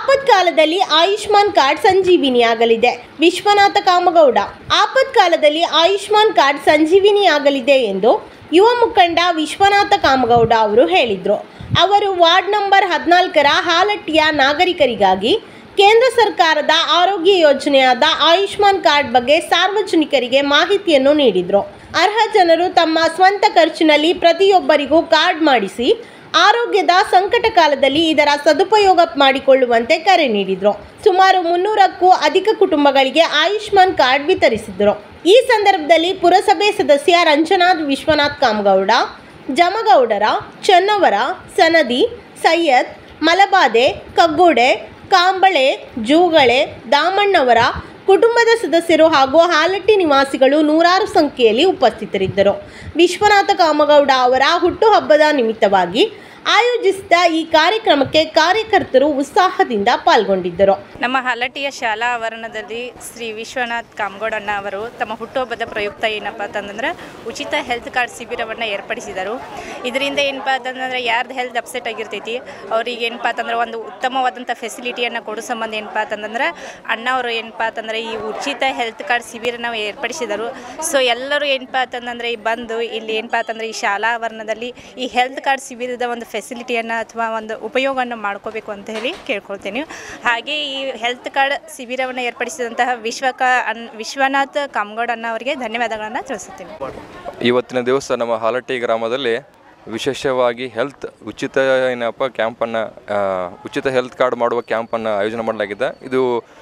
ಆಪತ್ಕಾಲದಲ್ಲಿ Ayushman card ಸಂಜೀವಿನಿಯಾಗಲಿದೆ ವಿಶ್ವನಾಥ ಕಾಮಗೌಡ ಆಪತ್ಕಾಲದಲ್ಲಿ Ayushman card ಸಂಜೀವಿನಿಯಾಗಲಿದೆ ಎಂದು ಯುವ ಮುಖಂಡ ವಿಶ್ವನಾಥ ಕಾಮಗೌಡ ಅವರು ಹೇಳಿದರು ಅವರು ವಾರ್ಡ್ ನಂಬರ್ ಹದಿನಾಲ್ಕರ ಹಾಲಟ್ಟಿಯ ನಾಗರಿಕರಿಗಾಗಿ ಕೇಂದ್ರ ಸರ್ಕಾರದ ಆರೋಗ್ಯ ಯೋಜನೆಯಾದ ಆಯುಷ್ಮಾನ್ ಕಾರ್ಡ್ ಬಗ್ಗೆ ಸಾರ್ವಜನಿಕರಿಗೆ ಮಾಹಿತಿಯನ್ನು ನೀಡಿದರು ಅರ್ಹ ಜನರು ತಮ್ಮ ಸ್ವಂತ ಖರ್ಚಿನಲ್ಲಿ ಪ್ರತಿಯೊಬ್ಬರಿಗೂ ಕಾರ್ಡ್ ಮಾಡಿಸಿ ಆರೋಗ್ಯದ ಸಂಕಟ ಕಾಲದಲ್ಲಿ ಇದರ ಸದುಪಯೋಗ ಮಾಡಿಕೊಳ್ಳುವಂತೆ ಕರೆ ನೀಡಿದರು ಸುಮಾರು ಮುನ್ನೂರಕ್ಕೂ ಅಧಿಕ ಕುಟುಂಬಗಳಿಗೆ ಆಯುಷ್ಮಾನ್ ಕಾರ್ಡ್ ವಿತರಿಸಿದರು ಈ ಸಂದರ್ಭದಲ್ಲಿ ಪುರಸಭೆ ಸದಸ್ಯ ರಂಜನಾಥ್ ವಿಶ್ವನಾಥ್ ಕಾಮಗೌಡ ಜಮಗೌಡರ ಚನ್ನವರ ಸನದಿ ಸೈಯದ್ ಮಲಬಾದೆ ಕಗ್ಗೋಡೆ ಕಾಂಬಳೆ ಜೂಗಳೆ ದಾಮಣ್ಣವರ ಕುಟುಂಬದ ಸದಸ್ಯರು ಹಾಗೂ ಹಾಲಟ್ಟಿ ನಿವಾಸಿಗಳು ನೂರಾರು ಸಂಖ್ಯೆಯಲ್ಲಿ ಉಪಸ್ಥಿತರಿದ್ದರು ವಿಶ್ವನಾಥ ಕಾಮಗೌಡ ಅವರ ಹುಟ್ಟುಹಬ್ಬದ ನಿಮಿತ್ತವಾಗಿ ಆಯೋಜಿಸಿದ ಈ ಕಾರ್ಯಕ್ರಮಕ್ಕೆ ಕಾರ್ಯಕರ್ತರು ಉತ್ಸಾಹದಿಂದ ಪಾಲ್ಗೊಂಡಿದ್ದರು ನಮ್ಮ ಹಲಟಿಯ ಶಾಲಾ ಆವರಣದಲ್ಲಿ ಶ್ರೀ ವಿಶ್ವನಾಥ್ ಕಾಮಗೌಡಣ್ಣ ಅವರು ತಮ್ಮ ಹುಟ್ಟುಹಬ್ಬದ ಪ್ರಯುಕ್ತ ಏನಪ್ಪ ಅಂತಂದ್ರೆ ಉಚಿತ ಹೆಲ್ತ್ ಕಾರ್ಡ್ ಶಿಬಿರವನ್ನು ಏರ್ಪಡಿಸಿದರು ಇದರಿಂದ ಏನಪ್ಪ ಅಂತಂದ್ರೆ ಯಾರ್ದು ಹೆಲ್ತ್ ಅಪ್ಸೆಟ್ ಆಗಿರ್ತೈತಿ ಅವ್ರಿಗೆ ಏನಪ್ಪ ಅಂತಂದ್ರೆ ಒಂದು ಉತ್ತಮವಾದಂಥ ಫೆಸಿಲಿಟಿಯನ್ನು ಕೊಡೋ ಸಂಬಂಧ ಏನಪ್ಪ ಅಂತಂದ್ರೆ ಅಣ್ಣ ಅವರು ಏನಪ್ಪ ಅಂತಂದ್ರೆ ಈ ಉಚಿತ ಹೆಲ್ತ್ ಕಾರ್ಡ್ ಶಿಬಿರನ ಏರ್ಪಡಿಸಿದರು ಸೊ ಎಲ್ಲರೂ ಏನಪ್ಪ ಅಂತಂದ್ರೆ ಈ ಬಂದು ಇಲ್ಲಿ ಏನಪ್ಪ ಅಂತಂದ್ರೆ ಈ ಶಾಲಾ ಆವರಣದಲ್ಲಿ ಈ ಹೆಲ್ತ್ ಕಾರ್ಡ್ ಶಿಬಿರದ ಒಂದು ಫೆಸಿಲಿಟಿಯನ್ನು ಅಥವಾ ಒಂದು ಉಪಯೋಗವನ್ನು ಮಾಡ್ಕೋಬೇಕು ಅಂತ ಹೇಳಿ ಕೇಳ್ಕೊಳ್ತೇನೆ ಹಾಗೆ ಈ ಹೆಲ್ತ್ ಕಾರ್ಡ್ ಶಿಬಿರವನ್ನು ಏರ್ಪಡಿಸಿದಂತಹ ವಿಶ್ವಕ ಅನ್ ವಿಶ್ವನಾಥ್ ಕಾಮಗೌಡ ಅಣ್ಣ ಅವರಿಗೆ ಧನ್ಯವಾದಗಳನ್ನು ತಿಳಿಸುತ್ತೇನೆ ಇವತ್ತಿನ ದಿವಸ ನಮ್ಮ ಹಾಲಟ್ಟಿ ಗ್ರಾಮದಲ್ಲಿ ವಿಶೇಷವಾಗಿ ಹೆಲ್ತ್ ಉಚಿತ ಏನಪ್ಪ ಕ್ಯಾಂಪನ್ನು ಉಚಿತ ಹೆಲ್ತ್ ಕಾರ್ಡ್ ಮಾಡುವ ಕ್ಯಾಂಪನ್ನು ಆಯೋಜನೆ ಮಾಡಲಾಗಿದೆ ಇದು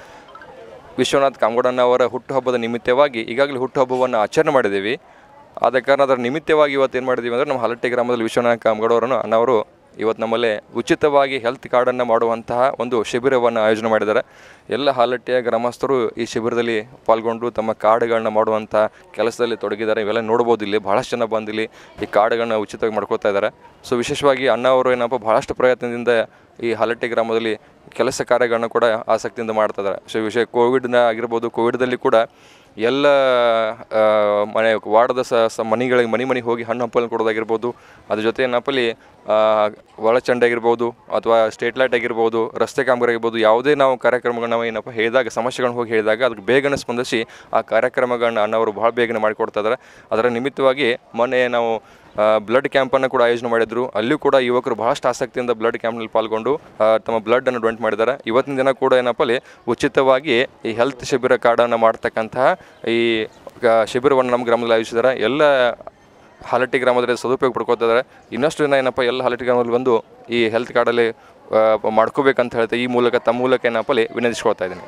ವಿಶ್ವನಾಥ್ ಕಾಮಗೌಡಣ್ಣ ಅವರ ಹುಟ್ಟುಹಬ್ಬದ ನಿಮಿತ್ತವಾಗಿ ಈಗಾಗಲೇ ಹುಟ್ಟುಹಬ್ಬವನ್ನು ಆಚರಣೆ ಮಾಡಿದ್ದೀವಿ ಆದ ಕಾರಣ ಅದರ ನಿಮಿತ್ತವಾಗಿ ಇವತ್ತು ಏನು ಮಾಡಿದ್ದೀವಿ ಅಂದರೆ ನಮ್ಮ ಹಲಟ್ಟಿ ಗ್ರಾಮದಲ್ಲಿ ವಿಶ್ವನಾಥ್ ಕಾಮಗೌಡವರನ್ನು ಅಣ್ಣವರು ಇವತ್ತು ನಮ್ಮಲ್ಲಿ ಉಚಿತವಾಗಿ ಹೆಲ್ತ್ ಕಾರ್ಡನ್ನು ಮಾಡುವಂತಹ ಒಂದು ಶಿಬಿರವನ್ನು ಆಯೋಜನೆ ಮಾಡಿದ್ದಾರೆ ಎಲ್ಲ ಹಾಲಟ್ಟಿಯ ಗ್ರಾಮಸ್ಥರು ಈ ಶಿಬಿರದಲ್ಲಿ ಪಾಲ್ಗೊಂಡು ತಮ್ಮ ಕಾರ್ಡ್ಗಳನ್ನ ಮಾಡುವಂಥ ಕೆಲಸದಲ್ಲಿ ತೊಡಗಿದ್ದಾರೆ ಇವೆಲ್ಲ ನೋಡ್ಬೋದು ಇಲ್ಲಿ ಭಾಳಷ್ಟು ಜನ ಬಂದಿಲ್ಲಿ ಈ ಕಾರ್ಡ್ಗಳನ್ನ ಉಚಿತವಾಗಿ ಮಾಡ್ಕೋತಾ ಇದ್ದಾರೆ ಸೊ ವಿಶೇಷವಾಗಿ ಅಣ್ಣ ಅವರು ಏನಪ್ಪ ಭಾಳಷ್ಟು ಪ್ರಯತ್ನದಿಂದ ಈ ಹಲಟ್ಟಿ ಗ್ರಾಮದಲ್ಲಿ ಕೆಲಸ ಕಾರ್ಯಗಳನ್ನ ಕೂಡ ಆಸಕ್ತಿಯಿಂದ ಮಾಡ್ತಾ ಇದ್ದಾರೆ ಸೊ ವಿಷಯ ಕೋವಿಡ್ನ ಆಗಿರ್ಬೋದು ಕೋವಿಡ್ದಲ್ಲಿ ಕೂಡ ಎಲ್ಲ ಆ, ಮನೆ ವಾರ್ಡದ ಸ ಸ ಮನೆಗಳಿಗೆ ಮನೆ ಮನೆಗೆ ಹೋಗಿ ಹಣ್ಣು ಹಂಪಲು ಕೊಡೋದಾಗಿರ್ಬೋದು ಅದ್ರ ಜೊತೆ ಏನಪ್ಪಲ್ಲಿ ಒಳಚಂಡ ಆಗಿರ್ಬೋದು ಅಥವಾ ಸ್ಟ್ರೀಟ್ ಲೈಟ್ ಆಗಿರ್ಬೋದು ರಸ್ತೆ ಕಾಮಗಾರಿ ಆಗಿರ್ಬೋದು ಯಾವುದೇ ನಾವು ಕಾರ್ಯಕ್ರಮಗಳನ್ನ ನಾವು ಏನಪ್ಪ ಹೇಳಿದಾಗ ಸಮಸ್ಯೆಗಳನ್ನ ಹೋಗಿ ಹೇಳಿದಾಗ ಅದಕ್ಕೆ ಬೇಗನೆ ಸ್ಪಂದಿಸಿ ಆ ಕಾರ್ಯಕ್ರಮಗಳನ್ನ ಅಣ್ಣವರು ಭಾಳ ಬೇಗನೆ ಮಾಡಿಕೊಡ್ತಾ ಇದ್ದಾರೆ ಅದರ ನಿಮಿತ್ತವಾಗಿ ಮೊನ್ನೆ ನಾವು ಬ್ಲಡ್ ಕ್ಯಾಂಪನ್ನು ಕೂಡ ಆಯೋಜನೆ ಮಾಡಿದ್ರು ಅಲ್ಲಿಯೂ ಕೂಡ ಯುವಕರು ಬಹಳಷ್ಟು ಆಸಕ್ತಿಯಿಂದ ಬ್ಲಡ್ ಕ್ಯಾಂಪ್ನಲ್ಲಿ ಪಾಲ್ಗೊಂಡು ಆ, ತಮ್ಮ ಬ್ಲಡ್ಡನ್ನು ಡೊನೇಟ್ ಮಾಡಿದ್ದಾರೆ ಇವತ್ತಿನ ದಿನ ಕೂಡ ಏನಪ್ಪ ಅಲ್ಲಿ ಉಚಿತವಾಗಿ ಈ ಹೆಲ್ತ್ ಶಿಬಿರ ಕಾರ್ಡನ್ನು ಮಾಡ್ತಕ್ಕಂತಹ ಈ ಗ- ಶಿಬಿರವನ್ನು ನಮ್ಮ ಗ್ರಾಮದಲ್ಲಿ ಆಯೋಜಿಸಿದ್ದಾರೆ ಎಲ್ಲ ಹಾಲಟ್ಟಿ ಗ್ರಾಮದಲ್ಲಿ ಸದುಪಯೋಗ ಪಡ್ಕೋತಾ ಇದ್ದಾರೆ ಇನ್ನಷ್ಟು ಜನ ಏನಪ್ಪ ಎಲ್ಲ ಹಾಲಟ್ಟಿ ಗ್ರಾಮದಲ್ಲಿ ಬಂದು ಈ ಹೆಲ್ತ್ ಕಾರ್ಡಲ್ಲಿ ಆ, ಮಾಡ್ಕೋಬೇಕಂತ ಹೇಳ್ತಾ ಈ ಮೂಲಕ ತಮ್ಮ ಮೂಲಕ ಏನಪ್ಪ ಅಲ್ಲಿ ವಿನಂತಿಸ್ಕೊಳ್ತಾ ಇದ್ದೀನಿ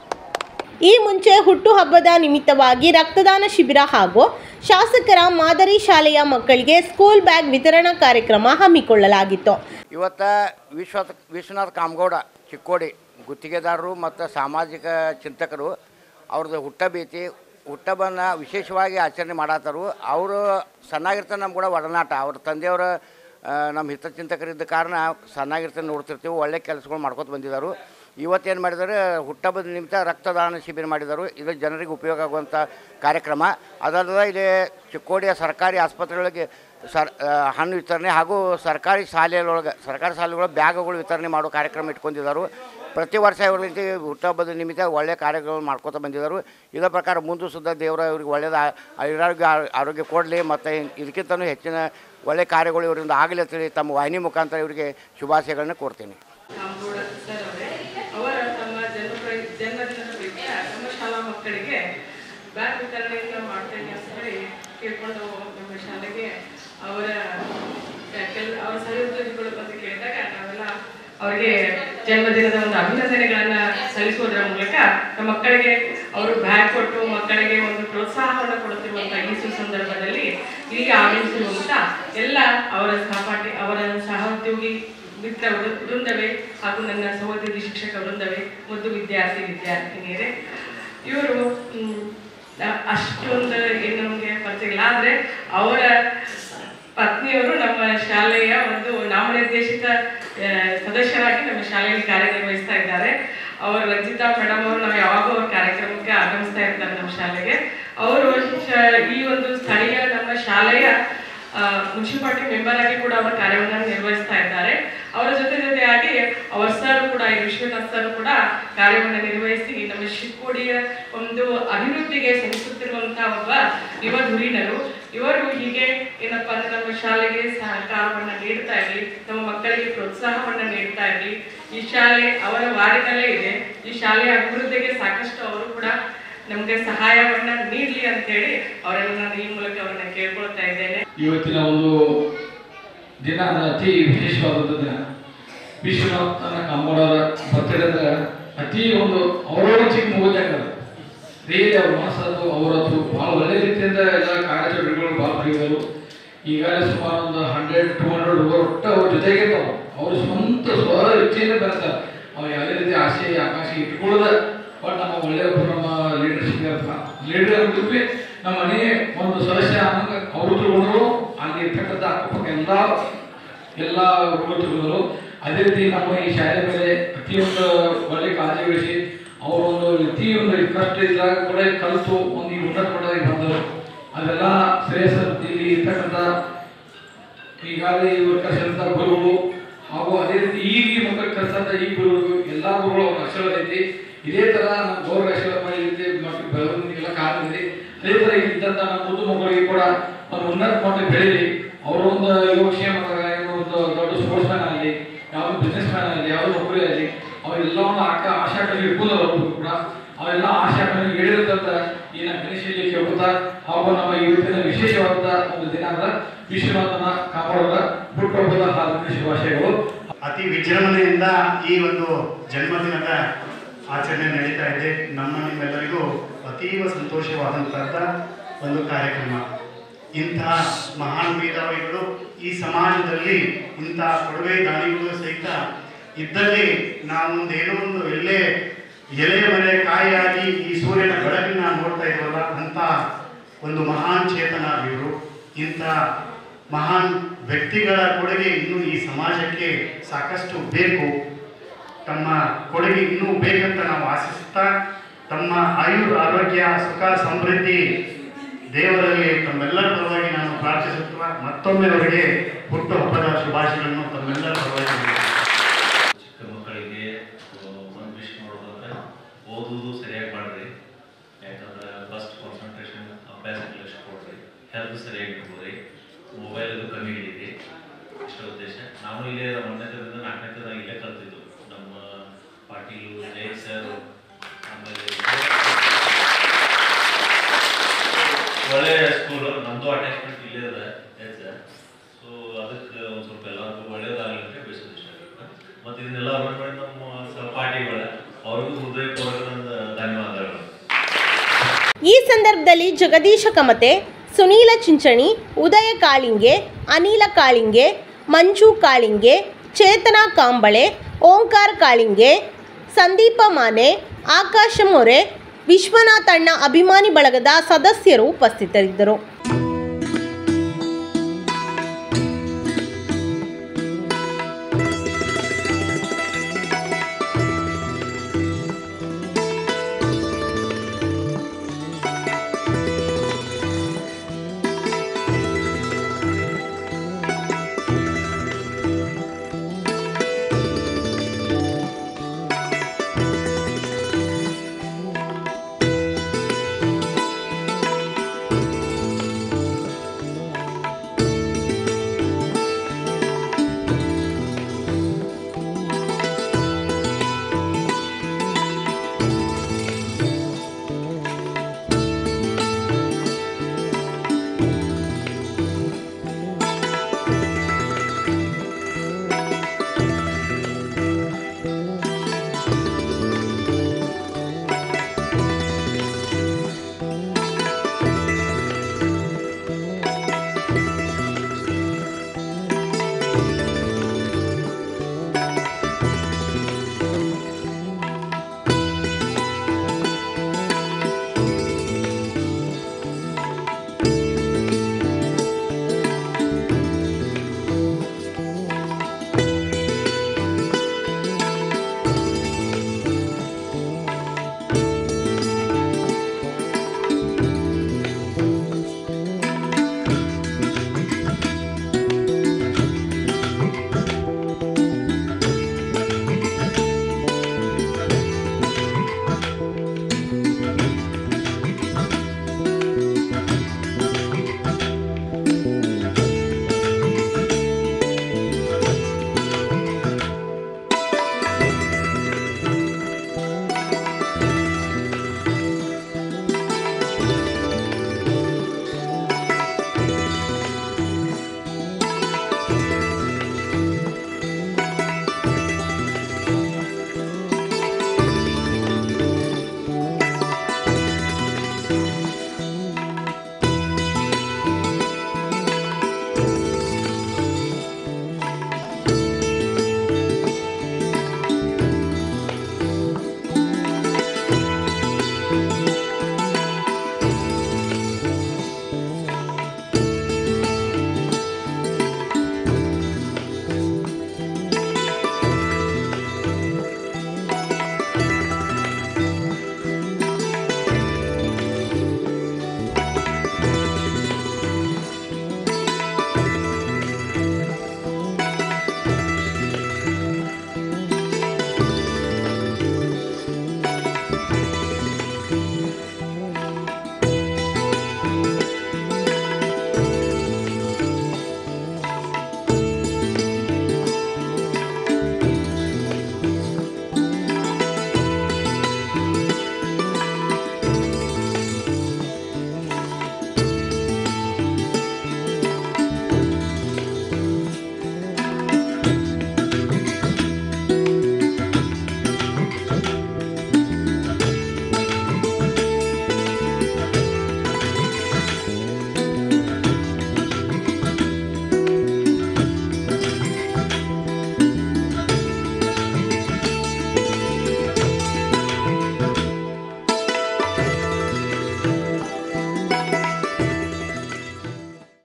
ಈ ಮುಂಚೆ ಹುಟ್ಟುಹಬ್ಬದ ನಿಮಿತ್ತವಾಗಿ ರಕ್ತದಾನ ಶಿಬಿರ ಹಾಗೂ ಶಾಸಕರ ಮಾದರಿ ಶಾಲೆಯ ಮಕ್ಕಳಿಗೆ ಸ್ಕೂಲ್ ಬ್ಯಾಗ್ ವಿತರಣಾ ಕಾರ್ಯಕ್ರಮ ಹಮ್ಮಿಕೊಳ್ಳಲಾಗಿತ್ತು ಇವತ್ತ ವಿಶ್ವ ವಿಶ್ವನಾಥ್ ಕಾಮಗೌಡ ಚಿಕ್ಕೋಡಿ ಗುತ್ತಿಗೆದಾರರು ಮತ್ತು ಸಾಮಾಜಿಕ ಚಿಂತಕರು ಅವ್ರದ್ದು ಹುಟ್ಟಬೀತಿ ಹುಟ್ಟಬನ್ನು ವಿಶೇಷವಾಗಿ ಆಚರಣೆ ಮಾಡತ್ತಾರು ಅವರು ಸಣ್ಣಾಗಿರ್ತಾರೆ ನಮ್ಮ ಕೂಡ ಒಡನಾಟ ಅವ್ರ ತಂದೆಯವರ ಆ, ನಮ್ಮ ಹಿತಚಿಂತಕರಿದ್ದ ಕಾರಣ ಸಣ್ಣಾಗಿರ್ತಾನೆ ನೋಡ್ತಿರ್ತೀವಿ ಒಳ್ಳೆ ಕೆಲಸಗಳು ಮಾಡ್ಕೊತ ಬಂದಿದ್ದಾರೆ ಇವತ್ತೇನು ಮಾಡಿದ್ದಾರೆ ಹುಟ್ಟಹಬ್ಬದ ನಿಮಿತ್ತ ರಕ್ತದಾನ ಶಿಬಿರ ಮಾಡಿದರು ಇದು ಜನರಿಗೆ ಉಪಯೋಗ ಆಗುವಂಥ ಕಾರ್ಯಕ್ರಮ ಅದಲ್ಲದೆ ಇಲ್ಲಿ ಚಿಕ್ಕೋಡಿಯ ಸರ್ಕಾರಿ ಆಸ್ಪತ್ರೆಗಳಿಗೆ ಸರ್ ಆ, ಹಣ್ಣು ವಿತರಣೆ ಹಾಗೂ ಸರ್ಕಾರಿ ಶಾಲೆಯೊಳಗೆ ಸರ್ಕಾರಿ ಶಾಲೆಗಳ ಬ್ಯಾಗ್ಗಳು ವಿತರಣೆ ಮಾಡೋ ಕಾರ್ಯಕ್ರಮ ಇಟ್ಕೊಂಡಿದ್ದಾರೆ ಪ್ರತಿ ವರ್ಷ ಇವ್ರ ರೀತಿ ಹುಟ್ಟಹಬ್ಬದ ನಿಮಿತ್ತ ಒಳ್ಳೆಯ ಕಾರ್ಯಗಳು ಮಾಡ್ಕೊತ ಬಂದಿದ್ದಾರೆ ಇದೇ ಪ್ರಕಾರ ಮುಂದೆ ಸುದ್ದ ದೇವರ ಇವ್ರಿಗೆ ಒಳ್ಳೆಯದು ಆರೋಗ್ಯ ಆರೋಗ್ಯ ಕೊಡಲಿ ಮತ್ತು ಇದಕ್ಕಿಂತಲೂ ಹೆಚ್ಚಿನ ಒಳ್ಳೆಯ ಕಾರ್ಯಗಳು ಇವರಿಂದ ಆಗಲಿ ಅಂತೇಳಿ ತಮ್ಮ ವಾಹಿನಿ ಮುಖಾಂತರ ಇವರಿಗೆ ಶುಭಾಶಯಗಳನ್ನ ಕೋರ್ತೀನಿ ಕಾಂಬೋಡ ಸರ್ ಅವರೇ ಅವರ ತಮ್ಮ ಜನ್ಮ ಪ್ರ- ಜನ್ಮದಿನದ ಪ್ರಯುಕ್ತ ನಮ್ಮ ಶಾಲಾ ಮಕ್ಕಳಿಗೆ ಬ್ಯಾಗ್ ವಿತರಣೆಯನ್ನು ಮಾಡ್ತೇನೆ ಅಂತ ಹೇಳಿ ಕೇಳ್ಕೊಂಡು ನಮ್ಮ ಶಾಲೆಗೆ ಅವರ ಕೆಲ ಅವರ ಸಹೋದ್ಯೋಗಿಗಳು ಬಂದು ಕೇಳಿದಾಗ ನಾವೆಲ್ಲ ಅವರಿಗೆ ಜನ್ಮದಿನದ ಒಂದು ಅಭಿನಂದನೆಗಳನ್ನ ಸಲ್ಲಿಸುವುದರ ಮೂಲಕ ನಮ್ಮ ಮಕ್ಕಳಿಗೆ ಅವರು ಬ್ಯಾಗ್ ಕೊಟ್ಟು ಮಕ್ಕಳಿಗೆ ಒಂದು ಪ್ರೋತ್ಸಾಹವನ್ನು ಕೊಡುತ್ತಿರುವಂತಹ ಈ ಸುಸಂದರ್ಭದಲ್ಲಿ ಇಲ್ಲಿಗೆ ಆಗಮಿಸಿರುವಂತ ಎಲ್ಲ ಅವರ ಸಹಪಾಠಿ ಅವರ ಸಹೋದ್ಯೋಗಿ ಮಿತ್ರ ವೃ- ವೃಂದವೇ ಹಾಗೂ ನನ್ನ ಸಹೋದರಿ ಶಿಕ್ಷಕ ವೃಂದವೇ ಮತ್ತು ವಿದ್ಯಾರ್ಥಿ ವಿದ್ಯಾರ್ಥಿನಿಯರೇ ಇವರು ಅಷ್ಟೊಂದು ಏನು ನಮಗೆ ಪರಿಚಯ ಇಲ್ಲ ಆದರೆ ಅವರ ಪತ್ನಿಯವರು ನಮ್ಮ ಶಾಲೆಯ ಒಂದು ನಾಮನಿರ್ದೇಶಿತ ಆ, ಸದಸ್ಯರಾಗಿ ನಮ್ಮ ಶಾಲೆಯಲ್ಲಿ ಕಾರ್ಯನಿರ್ವಹಿಸ್ತಾ ಇದ್ದಾರೆ ಅವರು ರಂಜಿತಾ ಮೇಡಮ್ ಅವರು ನಾವು ಯಾವಾಗೂ ಅವ್ರ ಕಾರ್ಯಕ್ರಮಕ್ಕೆ ಆಗಮಿಸ್ತಾ ಇರ್ತಾರೆ ನಮ್ಮ ಶಾಲೆಗೆ ಅವರು ಶ- ಈ ಒಂದು ಸ್ಥಳೀಯ ನಮ್ಮ ಶಾಲೆಯ ಮುನ್ಸಿಪಾಲಿಟಿ ಮೆಂಬರ್ ಆಗಿ ಕೂಡ ಅವರ ಕಾರ್ಯವನ್ನು ನಿರ್ವಹಿಸ್ತಾ ಇದ್ದಾರೆ ಅವರ ಜೊತೆ ಜೊತೆಯಾಗಿ ಅವರ ಸರ್ ಕೂಡ ಈ ವಿಶ್ವನಾಥ್ ಸರ್ ಕೂಡ ಕಾರ್ಯವನ್ನು ನಿರ್ವಹಿಸಿ ನಮ್ಮ ಶಿವಕೋಡಿಯ ಒಂದು ಅಭಿವೃದ್ಧಿಗೆ ಶ್ರಮಿಸುತ್ತಿರುವಂತಹ ಒಬ್ಬ ಯುವ ಧುರೀಣರು ಇವರು ಹೀಗೆ ಏನಪ್ಪಾ ಅಂದ್ರೆ ನಮ್ಮ ಶಾಲೆಗೆ ಸಹಕಾರವನ್ನ ನೀಡ್ತಾ ಇರಲಿ ನಮ್ಮ ಮಕ್ಕಳಿಗೆ ಪ್ರೋತ್ಸಾಹವನ್ನ ನೀಡ್ತಾ ಇರಲಿ ಈ ಶಾಲೆ ಅವರ ವಾರ್ಡಿನಲ್ಲೇ ಇದೆ ಈ ಶಾಲೆಯ ಅಭಿವೃದ್ಧಿಗೆ ಸಾಕಷ್ಟು ಅವರು ಕೂಡ ನಮಗೆ ಸಹಾಯವನ್ನ ನೀಡ್ಲಿ ಅಂತ ಹೇಳಿ ಅವರನ್ನು ನಾನು ಈ ಮೂಲಕ ಅವರನ್ನ ಕೇಳ್ಕೊಳ್ತಾ ಇದ್ದೇನೆ ಇವತ್ತಿನ ಒಂದು ದಿನ ಅಂದ್ರೆ ಅತಿ ವಿಶೇಷವಾದಂಥ ದಿನ ವಿಶ್ವನಾಥನ ಕಾಂಬೋಡವರ ಬರ್ತಡೇ ಅಂದ್ರೆ ಅತಿ ಒಂದು ಅವರವರ ಚಿಕ್ಕ ಮುಗಿದಾಗ ರಿಯಲಿ ಅವ್ರ ಮನಸ್ಸದು ಅವರದ್ದು ಭಾಳ ಒಳ್ಳೆ ರೀತಿಯಿಂದ ಎಲ್ಲ ಕಾರ್ಯಚಟುವಟಿಕೆಗಳು ಭಾಳ ಮಾಡಿದರು ಈಗಾಗಲೇ ಸುಮಾರು ಒಂದು ಹಂಡ್ರೆಡ್ ಟೂ ಹಂಡ್ರೆಡ್ ಒಟ್ಟು ಅವ್ರ ಜೊತೆಗೆ ಇರ್ತಾವೆ ಅವ್ರ ಸ್ವಂತ ಸ್ವ ಇಚ್ಛೆಯಿಂದ ಬರ್ತಾರೆ ಅವ್ರು ಯಾವುದೇ ರೀತಿ ಆಸೆ ಆಕಾಂಕ್ಷೆ ಇಟ್ಕೊಳ್ಳದ ಬಟ್ ನಮ್ಮ ಒಳ್ಳೆಯ ಒಬ್ಬರು ನಮ್ಮ ಲೀಡರ್ಶಿಪ್ ಇರ್ತಾರೆ ಲೀಡರ್ ಅಂದ್ಬಿಟ್ಟು ನಮ್ಮ ಮನೆ ಒಂದು ಸದಸ್ಯ ಅನ್ನಂಗೆ ಅವರು ತಿಳ್ಕೊಂಡ್ರು ಅಲ್ಲಿ ಇರ್ತಕ್ಕಂಥ ಅಕ್ಕಪಕ್ಕ ಎಲ್ಲ ಎಲ್ಲ ಹುಡುಗರು ತಿಳ್ಕೊಂಡ್ರು ಅದೇ ರೀತಿ ನಮ್ಮ ಈ ಶಾಲೆ ಮೇಲೆ ಪ್ರತಿಯೊಂದು ಒಳ್ಳೆ ಕಾಳಜಿ ವಹಿಸಿ ಅವರೊಂದು ಪ್ರತಿಯೊಂದು ಕಷ್ಟ ಇದ್ದಾಗ ಕೂಡ ಕಲಿತು ಒಂದು ಈ ಉನ್ನತ ಮಟ್ಟದಲ್ಲಿ ಬಂದರು ಅದೆಲ್ಲ ಶ್ರೇಯಸ್ ಇಲ್ಲಿ ಇರ್ತಕ್ಕಂಥ ಈಗಾಗಲೇ ಇವರು ಕಲಿಸಿದಂಥ ಗುರುಗಳು ಹಾಗೂ ಅದೇ ರೀತಿ ಈಗ ಈ ಮಕ್ಕಳು ಕಲಿಸಂತ ಈ ಗುರುಗಳು ಎಲ್ಲ ಗುರುಗಳು ಅವ್ರ ಆಶೀರ್ವಾದ ಐತಿ ಇದೇ ತರ ನಮ್ಮ ಗೌರವ ಆಶೀರ್ವಾದ ಮಾಡಿ ಈ ರೀತಿ ಮಕ್ಕಳು ಬೆಳವಣಿಗೆಲ್ಲ ಕಾರಣ ಇದೆ ಅದೇ ತರ ಇದ್ದಂತ ನಮ್ಮ ಮುದ್ದು ಮಕ್ಕಳಿಗೆ ಕೂಡ ಒಂದು ಉನ್ನತ ಮಟ್ಟಕ್ಕೆ ಬೆಳೀಲಿ ಅವರ ಒಂದು ಯೋಗಕ್ಷೇಮ ಏನೋ ಒಂದು ದೊಡ್ಡ ಸ್ಪೋರ್ಟ್ಸ್ ಮ್ಯಾನ್ ಆಗಲಿ ಯಾವ ಬಿಸ್ನೆಸ್ ಮ್ಯಾನ್ ಆಗಲಿ ಯಾವ ನೌಕರಿ ಆಗಲಿ ಅವೆಲ್ಲವನ್ನು ಆಕ ಆಶಾಕಲ್ಲಿ ಇಟ್ಕೊಂಡು ಅವರು ಕೂಡ ಅವೆಲ್ಲ ಆಶಾಕಲ್ಲಿ ಹೇಳಿದಂತ ಈ ನಮ್ಮ ಗಣೇಶಲ್ಲಿ ಕೇಳ್ಕೊತಾ ಹಾಗೂ ನಮ್ಮ ಇವತ್ತಿನ ವಿಶೇಷವಾದ ಒಂದು ದಿನ ಅಂದ್ರೆ ವಿಶ್ವನಾಥನ ಕಾಪಾಡೋದ ಹುಟ್ಟುಹಬ್ಬದ ಹಾರ್ದಿಕ ಶುಭಾಶಯಗಳು ಅತಿ ವಿಜೃಂಭಣೆಯಿಂದ ಈ ಒಂದು ಜನ್ಮದಿನದ ಆಚರಣೆ ನಡೀತಾ ಇದೆ ನಮ್ಮ ನಿಮ್ಮೆಲ್ಲರಿಗೂ ಅತೀವ ಸಂತೋಷವಾದಂತಹ ಒಂದು ಕಾರ್ಯಕ್ರಮ ಇಂತಹ ಮಹಾನ್ ಮೇಧಾವಿಗಳು ಈ ಸಮಾಜದಲ್ಲಿ ಇಂತಹ ಕೊಡುಗೆ ದಾನಿಗಳು ಸಹಿತ ಇದ್ದಲ್ಲಿ ನಾವೊಂದು ಏನೋ ಒಂದು ಎಲ್ಲೇ ಎಲೆ ಮರೆ ಕಾಯಿಯಾಗಿ ಈ ಸೂರ್ಯನ ಬೆಳಕನ್ನ ನೋಡ್ತಾ ಇದ್ವಲ್ಲ ಅಂತ ಒಂದು ಮಹಾನ್ ಚೇತನ ಇವರು ಇಂಥ ಮಹಾನ್ ವ್ಯಕ್ತಿಗಳ ಕೊಡುಗೆ ಇನ್ನೂ ಈ ಸಮಾಜಕ್ಕೆ ಸಾಕಷ್ಟು ಬೇಕು ತಮ್ಮ ಕೊಡುಗೆ ಇನ್ನೂ ಬೇಕಂತ ನಾವು ಆಶಿಸುತ್ತಾ ತಮ್ಮ ಆಯುರ್ ಆರೋಗ್ಯ ಸುಖ ಸಮೃದ್ಧಿ ದೇವರಲ್ಲಿ ತಮ್ಮೆಲ್ಲರ ಪರವಾಗಿ ನಾನು ಪ್ರಾರ್ಥಿಸುತ್ತಾ ಮತ್ತೊಮ್ಮೆ ಅವರಿಗೆ ಹುಟ್ಟು ಹಬ್ಬದ ಶುಭಾಶಯಗಳನ್ನು ತಮ್ಮೆಲ್ಲರ ಪರವಾಗಿ ನೀಡುತ್ತೇನೆ. ಚಿಕ್ಕ ಮಕ್ಕಳಿಗೆ ಒಂದು ವಿಶ್ ಮಾಡೋದಂದ್ರೆ ಓದುವುದು ಸರಿಯಾಗಿ ಮಾಡ್ರಿ ಯಾಕಂದ್ರೆ ಫಸ್ಟ್ ಕಾನ್ಸಂಟ್ರೇಷನ್ ಅಭ್ಯಾಸಕ್ಕೆ ಲಕ್ಷ ಕೊಡ್ರಿ ಹೆಲ್ತ್ ಸರಿಯಾಗಿ ಇಟ್ಕೊಳ್ರಿ ಮೊಬೈಲ್ ಕಮ್ಮಿ ಹಿಡೀರಿ ಇಷ್ಟ ಉದ್ದೇಶ ನಾವು ಇಲ್ಲೇ ಒಂದನೇತದಿಂದ ನಾಲ್ಕನೇತದ ಇಲ್ಲೇ ಕಲ್ತಿದ್ದು ನಮ್ಮ ಪಾಟೀಲು ಜೈ ಸರ್ ಆಮೇಲೆ ಒಳ್ಳೆಯ ಸ್ಕೂಲು ನಮ್ಮದು ಅಟ್ಯಾಚ್ಮೆಂಟ್ ಇಲ್ಲೇ ಅದ ಎಸ್ ಸೊ ಅದಕ್ಕೆ ಒಂದು ಸ್ವಲ್ಪ ಎಲ್ಲರಿಗೂ ಒಳ್ಳೇದಾಗಲಿ ಅಂತ ಬಯಸೋದು ಇಷ್ಟ ಆಗುತ್ತೆ ಮತ್ತು ಇದನ್ನೆಲ್ಲ ಅರೇಂಜ್ ಮಾಡಿ ನಮ್ಮ ಸಹಪಾಠಿಗಳ ಅವ್ರಿಗೂ ಹೃದಯಪೂರ್ವಕ ನನ್ನ ಧನ್ಯವಾದಗಳು ಈ ಸಂದರ್ಭದಲ್ಲಿ ಜಗದೀಶ ಕಮತೆ ಸುನೀಲ ಚಿಂಚಣಿ ಉದಯ ಕಾಳಿಂಗೆ ಅನಿಲ ಕಾಳಿಂಗೆ ಮಂಜು ಕಾಳಿಂಗೆ ಚೇತನಾ ಕಾಂಬಳೆ ಓಂಕಾರ ಕಾಳಿಂಗೆ ಸಂದೀಪ ಮಾನೆ ಆಕಾಶ ಮೊರೆ ವಿಶ್ವನಾಥಣ್ಣ ಅಭಿಮಾನಿ ಬಳಗದ ಸದಸ್ಯರು ಉಪಸ್ಥಿತರಿದ್ದರು